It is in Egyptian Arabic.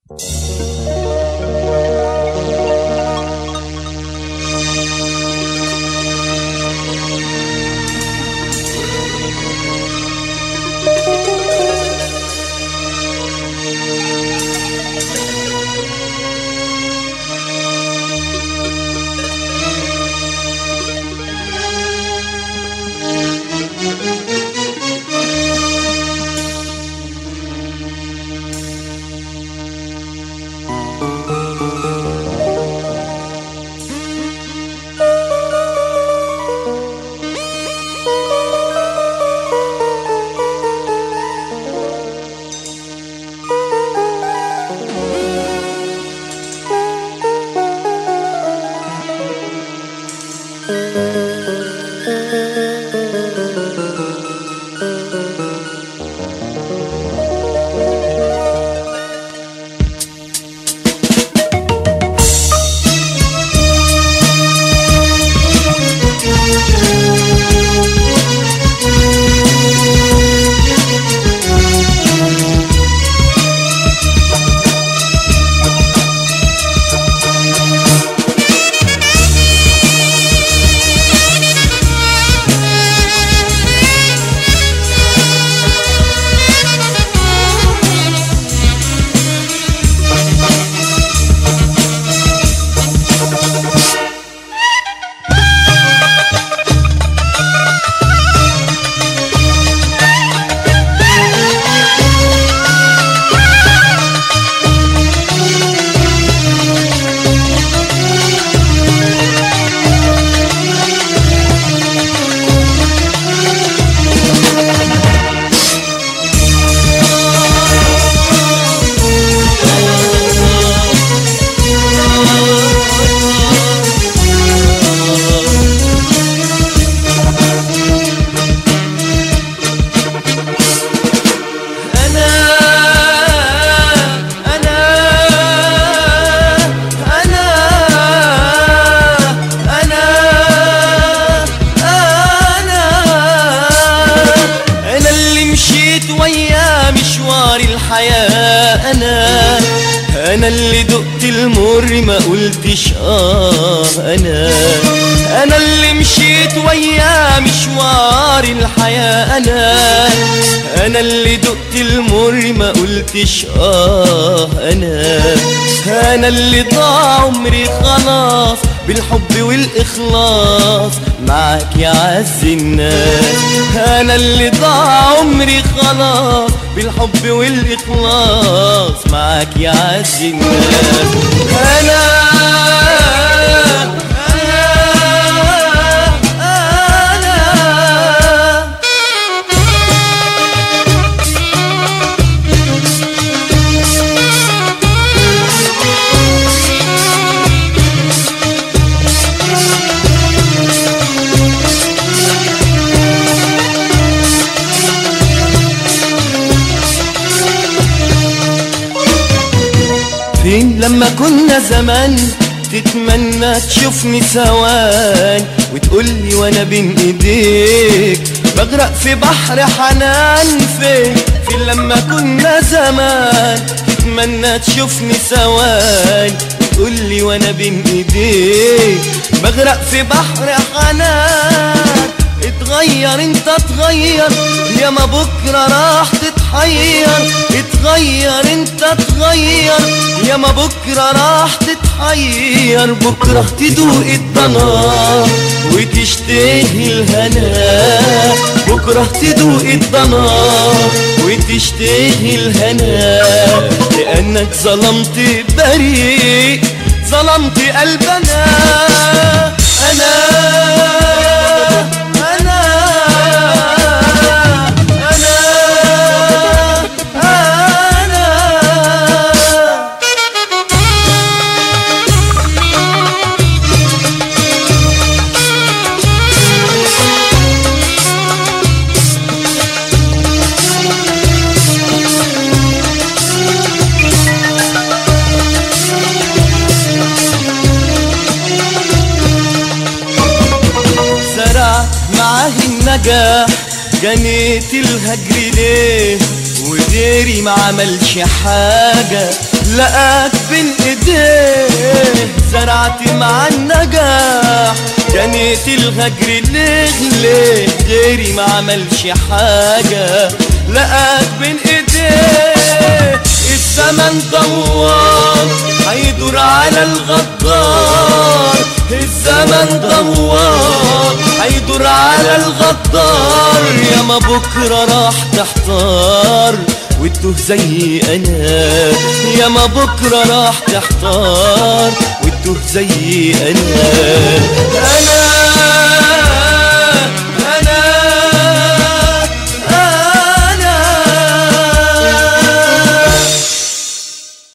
أنا أنا أنا أنا أنا أنا اللي مشيت ويا مشوار الحياة أنا أنا اللي دقت المر ما قلتش آه أنا أنا اللي مشيت ويا مشوار الحياة أنا أنا اللي دقت المر ما قلتش آه أنا أنا اللي ضاع عمري خلاص بالحب والإخلاص معاك يا عز الناس أنا اللي ضاع عمري خلاص بالحب والإخلاص معاك يا عز الناس أنا أنا أنا فين لما كنا زمان تتمنى تشوفني ثوان وتقولي وانا بين ايديك بغرق في بحر حنان فين فين لما كنا زمان تتمنى تشوفني ثوان وتقولي وانا بين ايديك بغرق في بحر حنان اتغير انت اتغير يا ما بكرة راح تتحير اتغير انت اتغير يا ما بكرة راح تتحير بكرة تدوق الضنا وتشتهي الهنا بكرة تدوق الضنا وتشتهي الهنا لأنك ظلمت بريء ظلمت قلبنا أنا أنا أنا أنا زرعت معاه النجاح جنيت الهجر ليه وغيري ما عملش حاجة لقاك بين ايديه زرعت مع النجاح كانت الهجر ليه ليه غيري ما عملش حاجة لقاك بين ايديه الزمن دوار هيدور على الغدار الزمن دوار هيدور على الغدار يا ما بكرة راح تحتار وتوه زي انا يا ما بكرة راح تحتار وتوه زي انا انا